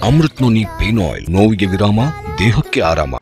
Amrit noni pain oil ನೋವಿಗೆ ವಿರಾಮ ದೇಹಕ್ಕೆ ಆರಾಮ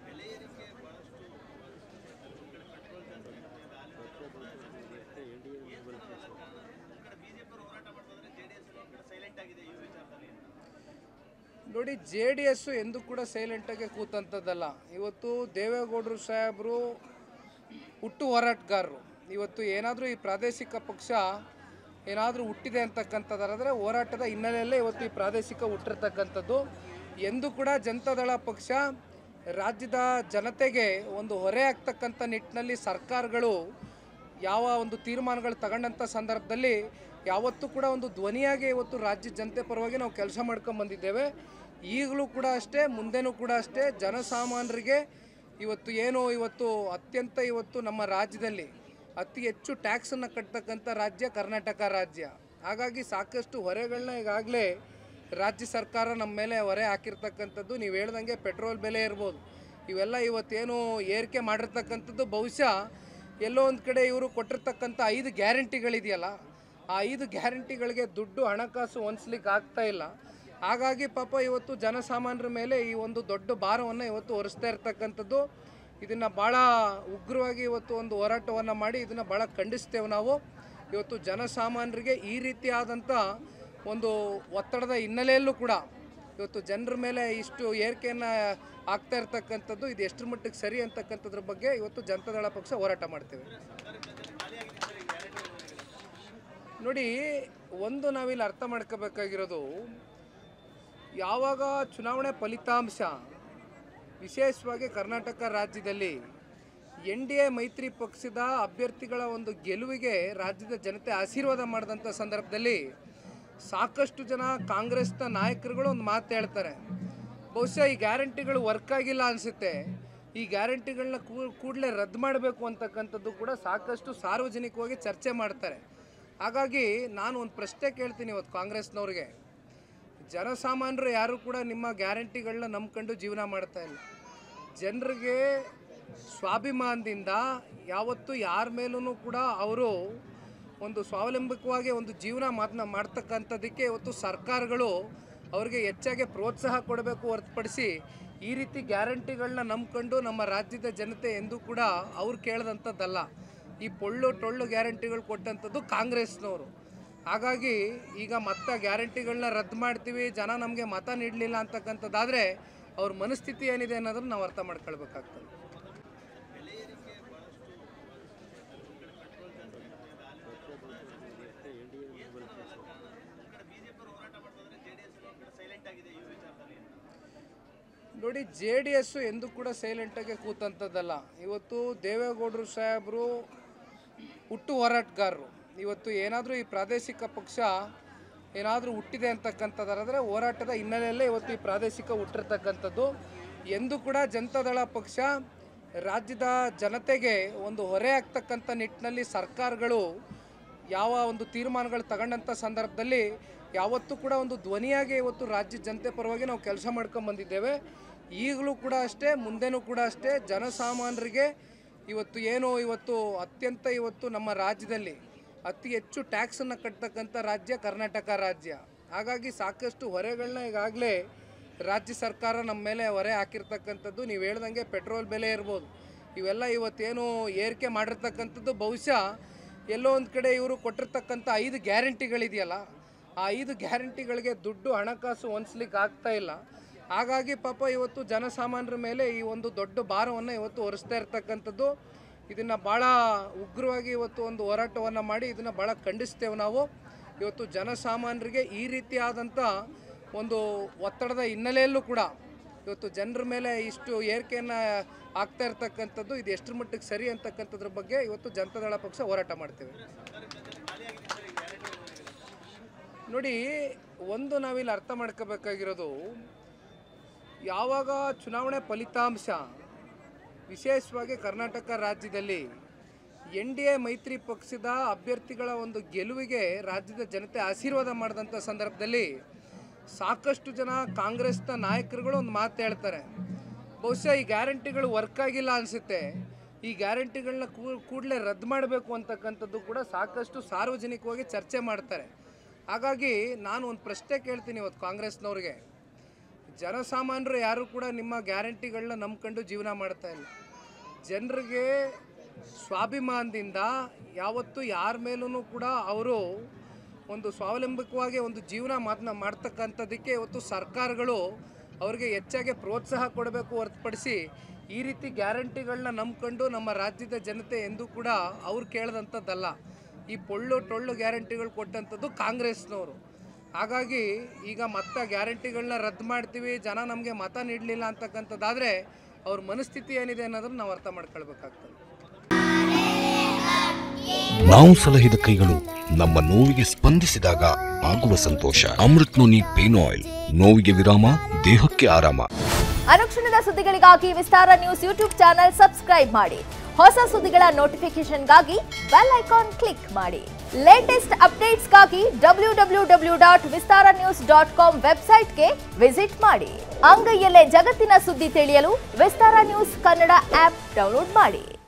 ನೋಡಿ ಜೆ ಡಿ ಎಸ್ಸು ಎಂದೂ ಕೂಡ ಸೈಲೆಂಟಾಗಿ ಕೂತಂಥದ್ದಲ್ಲ ಇವತ್ತು ದೇವೇಗೌಡರು ಸಾಹೇಬರು ಹುಟ್ಟು ಹೋರಾಟಗಾರರು ಇವತ್ತು ಏನಾದರೂ ಈ ಪ್ರಾದೇಶಿಕ ಪಕ್ಷ ಏನಾದರೂ ಹುಟ್ಟಿದೆ ಅಂತಕ್ಕಂಥದ್ದಾದ್ರೆ ಹೋರಾಟದ ಹಿನ್ನೆಲೆಯಲ್ಲೇ ಇವತ್ತು ಈ ಪ್ರಾದೇಶಿಕ ಹುಟ್ಟಿರ್ತಕ್ಕಂಥದ್ದು ಎಂದೂ ಕೂಡ ಜನತಾದಳ ಪಕ್ಷ ರಾಜ್ಯದ ಜನತೆಗೆ ಒಂದು ಹೊರೆ ಆಗ್ತಕ್ಕಂಥ ನಿಟ್ಟಿನಲ್ಲಿ ಸರ್ಕಾರಗಳು ಯಾವ ಒಂದು ತೀರ್ಮಾನಗಳು ತಗೊಂಡಂಥ ಸಂದರ್ಭದಲ್ಲಿ ಯಾವತ್ತೂ ಕೂಡ ಒಂದು ಧ್ವನಿಯಾಗಿ ಇವತ್ತು ರಾಜ್ಯ ಜನತೆ ಪರವಾಗಿ ನಾವು ಕೆಲಸ ಮಾಡ್ಕೊಂಡು ಬಂದಿದ್ದೇವೆ ಈಗಲೂ ಕೂಡ ಅಷ್ಟೇ ಮುಂದೆನೂ ಕೂಡ ಅಷ್ಟೇ ಜನಸಾಮಾನ್ಯರಿಗೆ ಇವತ್ತು ಏನು ಇವತ್ತು ಅತ್ಯಂತ ಇವತ್ತು ನಮ್ಮ ರಾಜ್ಯದಲ್ಲಿ ಅತಿ ಹೆಚ್ಚು ಟ್ಯಾಕ್ಸನ್ನು ಕಟ್ತಕ್ಕಂಥ ರಾಜ್ಯ ಕರ್ನಾಟಕ ರಾಜ್ಯ ಹಾಗಾಗಿ ಸಾಕಷ್ಟು ಹೊರೆಗಳನ್ನ ಈಗಾಗಲೇ ರಾಜ್ಯ ಸರ್ಕಾರ ನಮ್ಮ ಮೇಲೆ ಹೊರೆ ಹಾಕಿರ್ತಕ್ಕಂಥದ್ದು ನೀವು ಹೇಳ್ದಂಗೆ ಪೆಟ್ರೋಲ್ ಬೆಲೆ ಇರ್ಬೋದು ಇವೆಲ್ಲ ಇವತ್ತೇನು ಏರಿಕೆ ಮಾಡಿರ್ತಕ್ಕಂಥದ್ದು ಬಹುಶಃ ಎಲ್ಲೋ ಒಂದು ಕಡೆ ಇವರು ಕೊಟ್ಟಿರ್ತಕ್ಕಂಥ ಐದು ಗ್ಯಾರಂಟಿಗಳಿದೆಯಲ್ಲ ಆ ಐದು ಗ್ಯಾರಂಟಿಗಳಿಗೆ ದುಡ್ಡು ಹಣಕಾಸು ಹೊಂದಿಸ್ಲಿಕ್ಕೆ ಆಗ್ತಾ ಇಲ್ಲ ಹಾಗಾಗಿ ಪಾಪ ಇವತ್ತು ಜನಸಾಮಾನ್ಯರ ಮೇಲೆ ಈ ಒಂದು ದೊಡ್ಡ ಭಾರವನ್ನು ಇವತ್ತು ಹೊರಿಸ್ತಾ ಇರ್ತಕ್ಕಂಥದ್ದು ಇದನ್ನು ಭಾಳ ಉಗ್ರವಾಗಿ ಇವತ್ತು ಒಂದು ಹೋರಾಟವನ್ನು ಮಾಡಿ ಇದನ್ನು ಭಾಳ ಖಂಡಿಸ್ತೇವೆ ನಾವು ಇವತ್ತು ಜನಸಾಮಾನ್ಯರಿಗೆ ಈ ರೀತಿಯಾದಂಥ ಒಂದು ಒತ್ತಡದ ಹಿನ್ನೆಲೆಯಲ್ಲೂ ಕೂಡ ಇವತ್ತು ಜನರ ಮೇಲೆ ಇಷ್ಟು ಏರಿಕೆಯನ್ನು ಆಗ್ತಾ ಇರ್ತಕ್ಕಂಥದ್ದು ಇದು ಎಷ್ಟರ ಮಟ್ಟಿಗೆ ಸರಿ ಅಂತಕ್ಕಂಥದ್ರ ಬಗ್ಗೆ ಇವತ್ತು ಜನತಾದಳ ಪಕ್ಷ ಹೋರಾಟ ಮಾಡ್ತೇವೆ ನೋಡಿ ಒಂದು ನಾವಿಲ್ಲಿ ಅರ್ಥ ಮಾಡ್ಕೋಬೇಕಾಗಿರೋದು ಯಾವಾಗ ಚುನಾವಣೆ ಫಲಿತಾಂಶ ವಿಶೇಷವಾಗಿ ಕರ್ನಾಟಕ ರಾಜ್ಯದಲ್ಲಿ ಎನ್ ಡಿ ಎ ಮೈತ್ರಿ ಪಕ್ಷದ ಅಭ್ಯರ್ಥಿಗಳ ಒಂದು ಗೆಲುವಿಗೆ ರಾಜ್ಯದ ಜನತೆ ಆಶೀರ್ವಾದ ಮಾಡಿದಂಥ ಸಂದರ್ಭದಲ್ಲಿ ಸಾಕಷ್ಟು ಜನ ಕಾಂಗ್ರೆಸ್ನ ನಾಯಕರುಗಳು ಒಂದು ಮಾತು ಹೇಳ್ತಾರೆ ಬಹುಶಃ ಈ ಗ್ಯಾರಂಟಿಗಳು ವರ್ಕ್ ಆಗಿಲ್ಲ ಅನಿಸುತ್ತೆ ಈ ಗ್ಯಾರಂಟಿಗಳನ್ನ ಕೂಡಲೇ ರದ್ದು ಮಾಡಬೇಕು ಅಂತಕ್ಕಂಥದ್ದು ಕೂಡ ಸಾಕಷ್ಟು ಸಾರ್ವಜನಿಕವಾಗಿ ಚರ್ಚೆ ಮಾಡ್ತಾರೆ ಹಾಗಾಗಿ ನಾನು ಒಂದು ಪ್ರಶ್ನೆ ಕೇಳ್ತೀನಿ ಇವತ್ತು ಕಾಂಗ್ರೆಸ್ನವ್ರಿಗೆ ಜನಸಾಮಾನ್ಯರು ಯಾರು ಕೂಡ ನಿಮ್ಮ ಗ್ಯಾರಂಟಿಗಳನ್ನ ನಂಬ್ಕೊಂಡು ಜೀವನ ಮಾಡ್ತಾ ಇಲ್ಲ ಜನರಿಗೆ ಸ್ವಾಭಿಮಾನದಿಂದ ಯಾವತ್ತೂ ಯಾರ ಮೇಲೂ ಕೂಡ ಅವರು ಒಂದು ಸ್ವಾವಲಂಬಿಕವಾಗಿ ಒಂದು ಜೀವನ ಮಾತನ್ನ ಮಾಡ್ತಕ್ಕಂಥದ್ದಕ್ಕೆ ಇವತ್ತು ಸರ್ಕಾರಗಳು ಅವರಿಗೆ ಹೆಚ್ಚಾಗಿ ಪ್ರೋತ್ಸಾಹ ಕೊಡಬೇಕು ಹೊರತುಪಡಿಸಿ ಈ ರೀತಿ ಗ್ಯಾರಂಟಿಗಳನ್ನ ನಂಬ್ಕೊಂಡು ನಮ್ಮ ರಾಜ್ಯದ ಜನತೆ ಎಂದೂ ಕೂಡ ಅವ್ರು ಕೇಳದಂಥದ್ದಲ್ಲ ಈ ಪೊಳ್ಳು ಟೊಳ್ಳು ಗ್ಯಾರಂಟಿಗಳು ಕೊಟ್ಟಂಥದ್ದು ಕಾಂಗ್ರೆಸ್ನವರು ಹಾಗಾಗಿ ಈಗ ಮತ್ತೆ ಗ್ಯಾರಂಟಿಗಳನ್ನ ರದ್ದು ಮಾಡ್ತೀವಿ ಜನ ನಮಗೆ ಮತ ನೀಡಲಿಲ್ಲ ಅಂತಕ್ಕಂಥದ್ದಾದರೆ ಅವ್ರ ಮನಸ್ಥಿತಿ ಏನಿದೆ ಅನ್ನೋದನ್ನ ನಾವು ಅರ್ಥ ಮಾಡ್ಕೊಳ್ಬೇಕಾಗ್ತದೆ ನೋಡಿ ಜೆ ಡಿ ಎಸ್ಸು ಎಂದೂ ಕೂಡ ಸೈಲೆಂಟಾಗಿ ಕೂತಂಥದ್ದಲ್ಲ ಇವತ್ತು ದೇವೇಗೌಡರು ಸಾಹೇಬರು ಹುಟ್ಟು ಹೋರಾಟಗಾರರು ಇವತ್ತು ಏನಾದರೂ ಈ ಪ್ರಾದೇಶಿಕ ಪಕ್ಷ ಏನಾದರೂ ಹುಟ್ಟಿದೆ ಅಂತಕ್ಕಂಥದ್ದಾದ್ರೆ ಹೋರಾಟದ ಹಿನ್ನೆಲೆಯಲ್ಲೇ ಇವತ್ತು ಈ ಪ್ರಾದೇಶಿಕ ಹುಟ್ಟಿರ್ತಕ್ಕಂಥದ್ದು ಎಂದೂ ಕೂಡ ಜನತಾದಳ ಪಕ್ಷ ರಾಜ್ಯದ ಜನತೆಗೆ ಒಂದು ಹೊರೆ ಆಗ್ತಕ್ಕಂಥ ನಿಟ್ಟಿನಲ್ಲಿ ಸರ್ಕಾರಗಳು ಯಾವ ಒಂದು ತೀರ್ಮಾನಗಳು ತಗೊಂಡಂಥ ಸಂದರ್ಭದಲ್ಲಿ ಯಾವತ್ತೂ ಕೂಡ ಒಂದು ಧ್ವನಿಯಾಗಿ ಇವತ್ತು ರಾಜ್ಯ ಜನತೆ ಪರವಾಗಿ ನಾವು ಕೆಲಸ ಮಾಡ್ಕೊಂಡು ಬಂದಿದ್ದೇವೆ ಈಗಲೂ ಕೂಡ ಅಷ್ಟೇ ಮುಂದೆನೂ ಕೂಡ ಅಷ್ಟೇ ಜನಸಾಮಾನ್ಯರಿಗೆ ಇವತ್ತು ಏನು ಇವತ್ತು ಅತ್ಯಂತ ಇವತ್ತು ನಮ್ಮ ರಾಜ್ಯದಲ್ಲಿ ಅತಿ ಹೆಚ್ಚು ಟ್ಯಾಕ್ಸನ್ನು ಕಟ್ತಕ್ಕಂಥ ರಾಜ್ಯ ಕರ್ನಾಟಕ ರಾಜ್ಯ ಹಾಗಾಗಿ ಸಾಕಷ್ಟು ಹೊರೆಗಳನ್ನ ಈಗಾಗಲೇ ರಾಜ್ಯ ಸರ್ಕಾರ ನಮ್ಮ ಮೇಲೆ ಹೊರೆ ಹಾಕಿರ್ತಕ್ಕಂಥದ್ದು ನೀವು ಹೇಳ್ದಂಗೆ ಪೆಟ್ರೋಲ್ ಬೆಲೆ ಇರ್ಬೋದು ಇವೆಲ್ಲ ಇವತ್ತೇನು ಏರಿಕೆ ಮಾಡಿರ್ತಕ್ಕಂಥದ್ದು ಬಹುಶಃ ಎಲ್ಲೋ ಒಂದು ಕಡೆ ಇವರು ಕೊಟ್ಟಿರ್ತಕ್ಕಂಥ ಐದು ಗ್ಯಾರಂಟಿಗಳಿದೆಯಲ್ಲ ಆ ಐದು ಗ್ಯಾರಂಟಿಗಳಿಗೆ ದುಡ್ಡು ಹಣಕಾಸು ಹೊಂದಿಸ್ಲಿಕ್ಕೆ ಆಗ್ತಾ ಇಲ್ಲ ಹಾಗಾಗಿ ಪಾಪ ಇವತ್ತು ಜನಸಾಮಾನ್ಯರ ಮೇಲೆ ಈ ಒಂದು ದೊಡ್ಡ ಭಾರವನ್ನು ಇವತ್ತು ಹೊರಿಸ್ತಾ ಇರ್ತಕ್ಕಂಥದ್ದು ಇದನ್ನು ಭಾಳ ಉಗ್ರವಾಗಿ ಇವತ್ತು ಒಂದು ಹೋರಾಟವನ್ನು ಮಾಡಿ ಇದನ್ನು ಭಾಳ ಖಂಡಿಸ್ತೇವೆ ನಾವು ಇವತ್ತು ಜನಸಾಮಾನ್ಯರಿಗೆ ಈ ರೀತಿಯಾದಂಥ ಒಂದು ಒತ್ತಡದ ಹಿನ್ನೆಲೆಯಲ್ಲೂ ಕೂಡ ಇವತ್ತು ಜನರ ಮೇಲೆ ಇಷ್ಟು ಏರಿಕೆಯನ್ನು ಆಗ್ತಾ ಇರ್ತಕ್ಕಂಥದ್ದು ಇದು ಎಷ್ಟರ ಮಟ್ಟಿಗೆ ಸರಿ ಅಂತಕ್ಕಂಥದ್ರ ಬಗ್ಗೆ ಇವತ್ತು ಜನತಾದಳ ಪಕ್ಷ ಹೋರಾಟ ಮಾಡ್ತೇವೆ ನೋಡಿ ಒಂದು ನಾವಿಲ್ಲಿ ಅರ್ಥ ಮಾಡ್ಕೋಬೇಕಾಗಿರೋದು ಯಾವಾಗ ಚುನಾವಣೆ ಫಲಿತಾಂಶ ವಿಶೇಷವಾಗಿ ಕರ್ನಾಟಕ ರಾಜ್ಯದಲ್ಲಿ ಎನ್ ಡಿ ಎ ಮೈತ್ರಿ ಪಕ್ಷದ ಅಭ್ಯರ್ಥಿಗಳ ಒಂದು ಗೆಲುವಿಗೆ ರಾಜ್ಯದ ಜನತೆ ಆಶೀರ್ವಾದ ಮಾಡಿದಂಥ ಸಂದರ್ಭದಲ್ಲಿ ಸಾಕಷ್ಟು ಜನ ಕಾಂಗ್ರೆಸ್ನ ನಾಯಕರುಗಳು ಒಂದು ಮಾತು ಹೇಳ್ತಾರೆ ಬಹುಶಃ ಈ ಗ್ಯಾರಂಟಿಗಳು ವರ್ಕ್ ಆಗಿಲ್ಲ ಅನಿಸುತ್ತೆ ಈ ಗ್ಯಾರಂಟಿಗಳನ್ನ ಕೂಡಲೇ ರದ್ದು ಮಾಡಬೇಕು ಅಂತಕ್ಕಂಥದ್ದು ಕೂಡ ಸಾಕಷ್ಟು ಸಾರ್ವಜನಿಕವಾಗಿ ಚರ್ಚೆ ಮಾಡ್ತಾರೆ ಹಾಗಾಗಿ ನಾನು ಒಂದು ಪ್ರಶ್ನೆ ಕೇಳ್ತೀನಿ ಇವತ್ತು ಕಾಂಗ್ರೆಸ್ನವ್ರಿಗೆ ಜನಸಾಮಾನ್ಯರು ಯಾರು ಕೂಡ ನಿಮ್ಮ ಗ್ಯಾರಂಟಿಗಳನ್ನ ನಂಬ್ಕೊಂಡು ಜೀವನ ಮಾಡ್ತಾ ಇಲ್ಲ ಜನರಿಗೆ ಸ್ವಾಭಿಮಾನದಿಂದ ಯಾವತ್ತೂ ಯಾರ ಮೇಲೂ ಕೂಡ ಅವರು ಒಂದು ಸ್ವಾವಲಂಬಿಕವಾಗಿ ಒಂದು ಜೀವನ ಮಾತನ್ನ ಮಾಡ್ತಕ್ಕಂಥದ್ದಕ್ಕೆ ಇವತ್ತು ಸರ್ಕಾರಗಳು ಅವರಿಗೆ ಹೆಚ್ಚಾಗಿ ಪ್ರೋತ್ಸಾಹ ಕೊಡಬೇಕು ಹೊರತುಪಡಿಸಿ ಈ ರೀತಿ ಗ್ಯಾರಂಟಿಗಳನ್ನ ನಂಬ್ಕೊಂಡು ನಮ್ಮ ರಾಜ್ಯದ ಜನತೆ ಎಂದೂ ಕೂಡ ಅವ್ರು ಕೇಳದಂಥದ್ದಲ್ಲ ಈ ಪೊಳ್ಳು ಟೊಳ್ಳು ಗ್ಯಾರಂಟಿಗಳು ಕೊಟ್ಟಂಥದ್ದು ಕಾಂಗ್ರೆಸ್ನವರು ಹಾಗಾಗಿ ಈಗ ಮತ್ತೆ ಗ್ಯಾರಂಟಿಗಳನ್ನ ರದ್ದು ಮಾಡ್ತೀವಿ ಜನ ನಮಗೆ ಮತ ನೀಡಲಿಲ್ಲ ಅಂತಕ್ಕಂಥದ್ದಾದರೆ ಅವ್ರ ಮನಸ್ಥಿತಿ ಏನಿದೆ ಅನ್ನೋದನ್ನ ನಾವು ಅರ್ಥ ಮಾಡ್ಕೊಳ್ಬೇಕಾಗ್ತದೆ ನಾವು ಸಲಹಿದ ಕೈಗಳು ನಮ್ಮ ನೋವಿಗೆ ಸ್ಪಂದಿಸಿದಾಗ ಆಗುವ ಸಂತೋಷ ಅಮೃತ್ ನೋನಿ ಪೇನ್ ಆಯಿಲ್ ನೋವಿಗೆ ವಿರಾಮ ದೇಹಕ್ಕೆ ಆರಾಮ ಅನುಕ್ಷಣದ ಸುದ್ದಿಗಳಿಗಾಗಿ Vistara news YouTube channel subscribe ಮಾಡಿ ಹೊಸ ಸುದ್ದಿಗಳ ನೋಟಿಫಿಕೇಶನ್ಗಾಗಿ ಬೆಲ್ ಐಕಾನ್ ಕ್ಲಿಕ್ ಮಾಡಿ ಲೇಟೆಸ್ಟ್ ಅಪ್ಡೇಟ್ಸ್ಗಾಗಿ W W W dot Vistara news dot com ವೆಬ್ಸೈಟ್ಗೆ ವಿಸಿಟ್ ಮಾಡಿ ಅಂಗೈಯಲ್ಲೇ ಜಗತ್ತಿನ ಸುದ್ದಿ ತಿಳಿಯಲು Vistara news Kannada app download ಮಾಡಿ